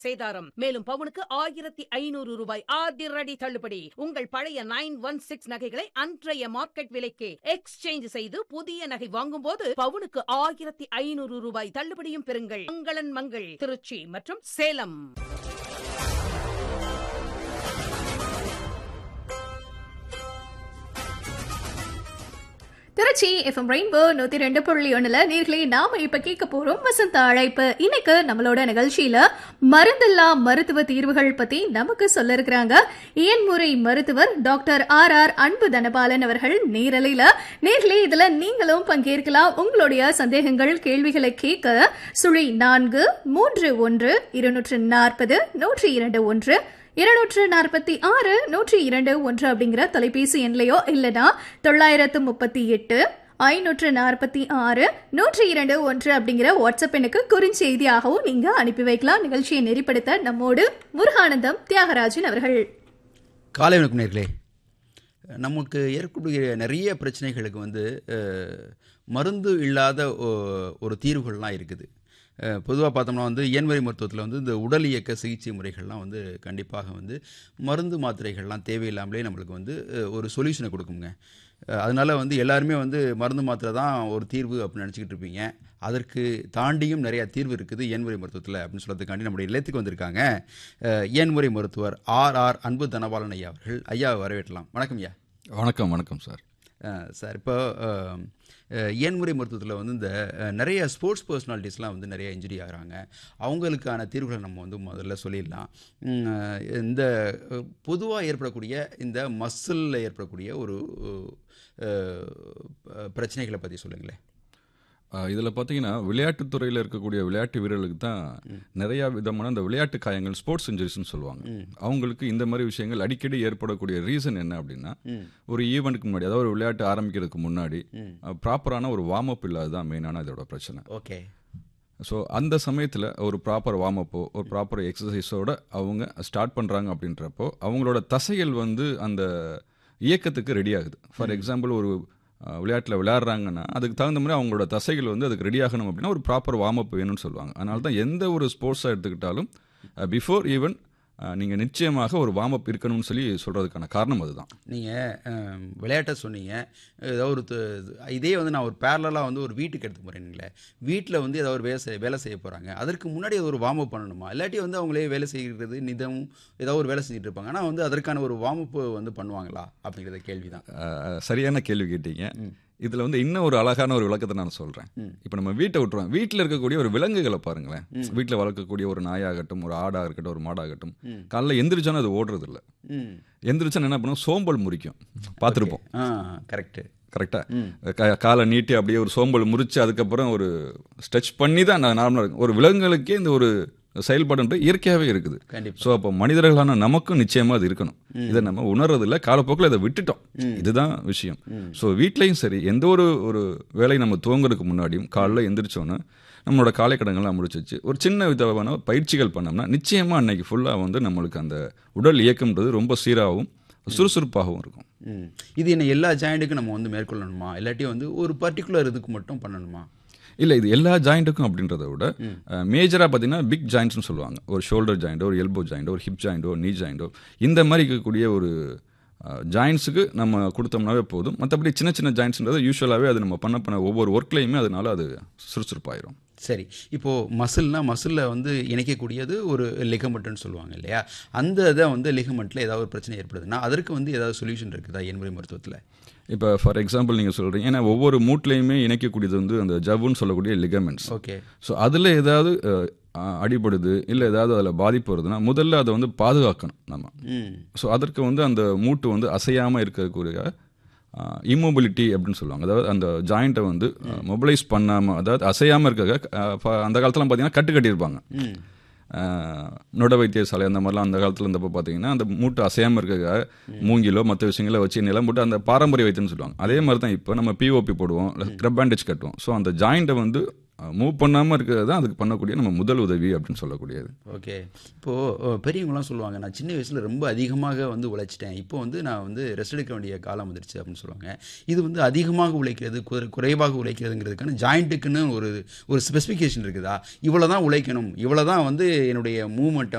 சேதாரம் மேலும் பவுனுக்கு ஆயிரத்தி ஐநூறு ரூபாய் அதிரடி தள்ளுபடி உங்கள் பழைய நைன் ஒன் சிக்ஸ் நகைகளை அன்றைய மார்க்கெட் விலைக்கு எக்ஸ்சேஞ்ச் செய்து புதிய நகை வாங்கும்போது பவுனுக்கு ஆயிரத்தி ஐநூறு ரூபாய் தள்ளுபடியும் பெறுங்கள் மங்களன் மங்கள் திருச்சி மற்றும் சேலம் திருச்சி எஃப்எம் ரெயின்போ நூத்தி ரெண்டு புள்ளி ஒண்ணுல நேர்களே நாம இப்ப கேட்க போறோம் வசந்த அழைப்பு இன்னைக்கு நம்மளோட நிகழ்ச்சியில மருந்தில்லா மருத்துவ தீர்வுகள் பத்தி நமக்கு சொல்ல இருக்கிறாங்க இயன்முறை மருத்துவர் டாக்டர் ஆர் ஆர் அன்பு தனபாலன் அவர்கள் நேரலையில நேர்களே இதுல நீங்களும் பங்கேற்கலாம் உங்களுடைய சந்தேகங்கள் கேள்விகளை கேட்க சுழி நான்கு மூன்று ஒன்று இருநூற்று நாற்பது நூற்றி இரண்டு ஒன்று இருநூற்று நாற்பத்தி ஆறு நூற்றி இரண்டு ஒன்று அப்படிங்கிற தொலைபேசி எண்லையோ இல்லனா தொள்ளாயிரத்து முப்பத்தி எட்டு ஐநூற்று நாற்பத்தி ஆறு நூற்றி இரண்டு ஒன்று அப்படிங்கிற வாட்ஸ்அப் எண்ணுக்கு குறுஞ்செய்தியாகவும் நீங்க அனுப்பி வைக்கலாம் நிகழ்ச்சியை நெறிப்படுத்த நம்மோடு முருகானந்தம் தியாகராஜன் அவர்கள் காலை வணக்கம் நேர்களே நமக்கு ஏற்படக்கூடிய நிறைய பிரச்சனைகளுக்கு வந்து அஹ், மருந்து இல்லாத ஒ- ஒரு தீர்வுகள்லாம் இருக்குது பொதுவாக பார்த்தோம்னா வந்து இயன்முறை மருத்துவத்தில் வந்து இந்த உடல் இயக்க சிகிச்சை முறைகள்லாம் வந்து கண்டிப்பாக வந்து மருந்து மாத்திரைகள்லாம் தேவையில்லாமலே நம்மளுக்கு வந்து அஹ், ஒரு சொல்யூஷனை கொடுக்குங்க அஹ், அதனால வந்து எல்லாருமே வந்து மருந்து மாத்திரை தான் ஒரு தீர்வு அப்படின்னு நினச்சிக்கிட்டு இருப்பீங்க அதற்கு தாண்டியும் நிறைய தீர்வு இருக்குது இயன்முறை மருத்துவத்தில் அப்படின்னு சொல்கிறதுக்காண்டி நம்முடைய இல்லத்துக்கு வந்திருக்காங்க அஹ், இயன்முறை மருத்துவர் ஆர் ஆர் அன்பு தனபாலன் ஐயா அவர்கள் ஐயா வரவேற்றலாம் வணக்கம் ஐயா வணக்கம் வணக்கம் சார் அஹ், சார் இப்போ அஹ், அஹ், இயன்முறை மருத்துவத்தில் வந்து இந்த அஹ், நிறைய ஸ்போர்ட்ஸ் பர்சனாலிட்டிஸ்லாம் வந்து நிறைய இன்ஜுரி ஆகுறாங்க அவங்களுக்கான தீர்வுகளை நம்ம வந்து முதல்ல சொல்லிடலாம் உம், அஹ், இந்த பொதுவாக ஏற்படக்கூடிய இந்த மசிலில் ஏற்படக்கூடிய ஒரு அஹ், பிரச்சனைகளை பற்றி சொல்லுங்களேன் இதில் பார்த்தீங்கன்னா விளையாட்டுத் துறையில் இருக்கக்கூடிய விளையாட்டு வீரர்களுக்கு தான் நிறையா விதமான அந்த விளையாட்டு காயங்கள் ஸ்போர்ட்ஸ் இன்ஜுரிஸ்னு சொல்லுவாங்க அவங்களுக்கு இந்த மாதிரி விஷயங்கள் அடிக்கடி ஏற்படக்கூடிய ரீசன் என்ன அப்படின்னா ஒரு ஈவெண்ட்டுக்கு முன்னாடி அதாவது ஒரு விளையாட்டு ஆரம்பிக்கிறதுக்கு முன்னாடி ப்ராப்பரான ஒரு வார்ம் அப் இல்லாதது தான் மெயினான இதோட பிரச்சனை ஓகே ஸோ அந்த சமயத்தில் ஒரு ப்ராப்பர் வார்ம் அப்போ ஒரு ப்ராப்பர் எக்ஸசைஸோட அவங்க ஸ்டார்ட் பண்ணுறாங்க அப்படின்றப்போ அவங்களோட தசைகள் வந்து அந்த இயக்கத்துக்கு ரெடி ஆகுது ஃபார் எக்ஸாம்பிள் ஒரு விளையாட்டில் விளையாடுறாங்கன்னா அதுக்கு தகுந்த மாதிரி அவங்களோட தசைகள் வந்து அதுக்கு ரெடி ஆகணும் அப்படின்னா ஒரு ப்ராப்பர் வார்ம் அப் வேணும்னு சொல்லுவாங்க அதனால தான் எந்த ஒரு ஸ்போர்ட்ஸாக எடுத்துக்கிட்டாலும் பிஃபோர் ஈவன் நீங்கள் நிச்சயமாக ஒரு வார்ம் அப் இருக்கணும்னு சொல்லி சொல்கிறதுக்கான காரணம் அதுதான் நீங்கள் விளையாட்டை சொன்னீங்க ஏதோ ஒரு து- இதே வந்து நான் ஒரு பேரலாக வந்து ஒரு வீட்டுக்கு எடுத்து போகிறேனுங்களே வீட்டில் வந்து ஏதோ ஒரு வேலை செய்ய வேலை செய்ய போகிறாங்க அதற்கு முன்னாடி அது ஒரு வார்ம் அப் பண்ணணுமா இல்லாட்டி வந்து அவங்களே வேலை செய்கிறது நிதம் ஏதோ ஒரு வேலை செஞ்சுட்டு இருப்பாங்க ஆனால் வந்து அதற்கான ஒரு வார்ம் அப் வந்து பண்ணுவாங்களா அப்படிங்கிறத கேள்வி தான் அஹ், சரியான கேள்வி கேட்டீங்க இதுல வந்து இன்னும் ஒரு அழகான ஒரு விளக்கத்தை நான் சொல்றேன் இப்போ நம்ம வீட்டை விட்டுருவோம் வீட்டில் இருக்கக்கூடிய ஒரு விலங்குகளை பாருங்களேன் வீட்டில் வளர்க்கக்கூடிய ஒரு நாயாகட்டும் ஒரு ஆடாக இருக்கட்டும் ஒரு மாடாகட்டும் காலைல எந்திரிச்சோன்னா அது ஓடுறது இல்ல ம் எந்திரிச்சோன்னா என்ன பண்ணும் சோம்பல் முறிக்கும் பார்த்துருப்போம் ஆ கரெக்டு கரெக்டாக காலை நீட்டி அப்படியே ஒரு சோம்பல் முறிச்சு அதுக்கப்புறம் ஒரு ஸ்ட்ரெச் பண்ணி தான் நார்மலாக இருக்கும் ஒரு விலங்குகளுக்கே இந்த ஒரு செயல்பாடுன்ற இயற்கையாகவே இருக்குது கண்டிப்பா. ஸோ அப்போ மனிதர்களான நமக்கும் நிச்சயமா அது இருக்கணும் இதை நம்ம உணர்றதில்ல காலப்போக்கில் இதை விட்டுட்டோம் இதுதான் விஷயம் ஸோ வீட்லேயும் சரி எந்த ஒரு ஒரு வேலை நம்ம துவங்குறதுக்கு முன்னாடியும் காலைல எந்திரிச்சோன்னே நம்மளோட காலை கடங்கள்லாம் முடிச்சு வச்சு ஒரு சின்ன விதமான பயிற்சிகள் பண்ணோம்னா நிச்சயமா அன்னைக்கு ஃபுல்லாக வந்து நம்மளுக்கு அந்த உடல் இயக்கம்ன்றது ரொம்ப சீராகவும் சுறுசுறுப்பாகவும் இருக்கும் ம் இது என்ன எல்லா ஜாயிண்ட்டுக்கும் நம்ம வந்து மேற்கொள்ளணுமா இல்லாட்டி வந்து ஒரு பர்டிகுலர் இதுக்கு மட்டும் பண்ணணுமா இல்லை இது எல்லா ஜாயிண்ட்டுக்கும் அப்படின்றத விட மேஜராக பார்த்தீங்கன்னா பிக் ஜாயிண்ட்ஸ்னு சொல்லுவாங்க ஒரு ஷோல்டர் ஜாயிண்டோ ஒரு எல்போ ஜாயிண்டோ ஒரு ஹிப் ஜாயிண்டோ நீ ஜாயிண்டோ இந்த மாதிரி இருக்கக்கூடிய ஒரு ஜாயிண்ட்ஸுக்கு நம்ம கொடுத்தோம்னாவே போதும் மற்றபடி சின்ன சின்ன ஜாயிண்ட்ஸ்ன்றது யூஸ்வலாகவே அது நம்ம பண்ண பண்ண ஒவ்வொரு ஒர்க்லையுமே அதனால அது சுறுசுறுப்பாயிரும் சரி இப்போது மசில்னா மசிலில் வந்து இணைக்கக்கூடியது ஒரு லிகமெண்ட்னு சொல்லுவாங்க இல்லையா அந்த இதை வந்து லிகமெண்ட்டில் ஏதாவது ஒரு பிரச்சனை ஏற்படுதுன்னா அதற்கு வந்து ஏதாவது சொல்யூஷன் இருக்குதா என்முறை மருத்துவத்தில் இப்போ ஃபார் எக்ஸாம்பிள் நீங்கள் சொல்கிறீங்க ஏன்னா ஒவ்வொரு மூட்லையுமே இணைக்கக்கூடியது வந்து அந்த ஜவ்வுன்னு சொல்லக்கூடிய லிகமெண்ட்ஸ் ஓகே ஸோ அதில் ஏதாவது அஹ், அஹ், அடிபடுது இல்லை ஏதாவது அதில் பாதிப்பு வருதுன்னா முதல்ல அதை வந்து பாதுகாக்கணும் நம்ம ம் ஸோ அதற்கு வந்து அந்த மூட்டு வந்து அசையாமல் இருக்கக்கூடிய இம்மொபிலிட்டி அப்படின்னு சொல்லுவாங்க அதாவது அந்த ஜாயிண்ட்டை வந்து மொபிலைஸ் பண்ணாமல் அதாவது அசையாமல் இருக்க அந்த காலத்துலாம் பார்த்தீங்கன்னா கட்டு கட்டியிருப்பாங்க ம் அஹ், நொட வைத்தியசாலை அந்த மாதிரிலாம் அந்த காலத்தில் இருந்தப்போ பார்த்தீங்கன்னா அந்த மூட்டு அசையாமல் இருக்க மூங்கிலோ மற்ற விஷயங்களை வச்சு நிலம் போட்டு அந்த பாரம்பரிய வைத்தியம்னு சொல்லுவாங்க அதே மாதிரி தான் இப்போ நம்ம பிஓபி போடுவோம் இல்லை ஸ்க்ரப் பேண்டேஜ் கட்டுவோம் ஸோ அந்த ஜாயிண்ட்டை வந்து மூவ் பண்ணாமல் இருக்கிறது தான் அதுக்கு பண்ணக்கூடிய நம்ம முதல் உதவி அப்படின்னு சொல்லக்கூடியது ஓகே இப்போது பெரியவங்களாம் சொல்லுவாங்க நான் சின்ன வயசில் ரொம்ப அதிகமாக வந்து உழைச்சிட்டேன் இப்போ வந்து நான் வந்து ரெஸ்ட் எடுக்க வேண்டிய காலம் வந்துருச்சு அப்படின்னு சொல்லுவாங்க இது வந்து அதிகமாக உழைக்கிறது குறை- குறைவாக உழைக்கிறதுங்கிறதுக்கான ஜாயிண்ட்டுக்குன்னு ஒரு ஒரு ஸ்பெசிஃபிகேஷன் இருக்குதா இவ்வளோ தான் உழைக்கணும் இவ்வளோ தான் வந்து என்னுடைய மூவ்மெண்ட்டை